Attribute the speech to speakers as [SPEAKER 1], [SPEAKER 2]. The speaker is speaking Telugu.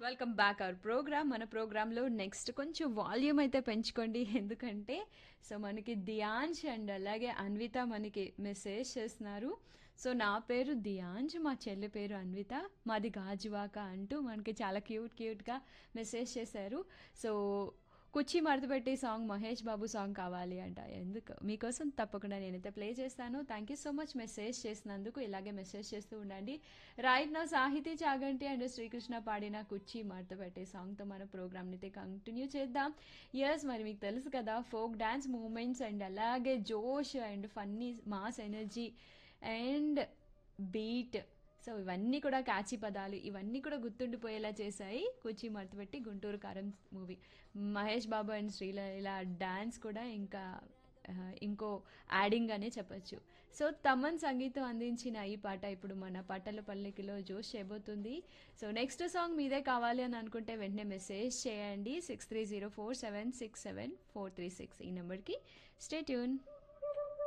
[SPEAKER 1] వెల్కమ్ బ్యాక్ అవర్ ప్రోగ్రామ్ మన ప్రోగ్రాంలో నెక్స్ట్ కొంచెం వాల్యూమ్ అయితే పెంచుకోండి ఎందుకంటే సో మనకి దియాంజ్ అండ్ అలాగే అన్విత మనకి మెసేజ్ చేస్తున్నారు సో నా పేరు దియాంజ్ మా చెల్లి పేరు అన్విత మాది గాజువాక అంటూ మనకి చాలా క్యూట్ క్యూట్గా మెసేజ్ చేశారు సో కుర్చీ మడతపెట్టి సాంగ్ మహేష్ బాబు సాంగ్ కావాలి అంట ఎందుకు మీకోసం తప్పకుండా నేనైతే ప్లే చేస్తాను thank you so much message చేసినందుకు ఇలాగే మెసేజ్ చేస్తూ ఉండండి రైట్ నా సాహితీ చాగంటి అండ్ శ్రీకృష్ణ పాడిన కుర్చీ మడతపెట్టే సాంగ్తో మన ప్రోగ్రామ్ని అయితే కంటిన్యూ చేద్దాం ఎస్ మరి మీకు తెలుసు కదా ఫోక్ డ్యాన్స్ మూమెంట్స్ అండ్ అలాగే జోష్ and funny mass energy and beat so ఇవన్నీ కూడా కాచి పదాలు ఇవన్నీ కూడా గుర్తుండిపోయేలా చేశాయి కుర్చీ మడతపెట్టి Guntur Kaaram movie Mahesh Babu and Sreeleela dance కూడా ఇంకా ఆ, ఇంకో యాడింగ్ అనే చెప్పొచ్చు సో తమన్ సంగీతం అందించిన ఈ పాట ఇప్పుడు మన పాటల పల్లెకిలో జోష్ చేయబోతుంది సో నెక్స్ట్ సాంగ్ మీదే కావాలి అని అనుకుంటే వెంటనే మెసేజ్ చేయండి six three zero four seven six seven four three six ఈ నెంబర్కి స్టే ట్యూన్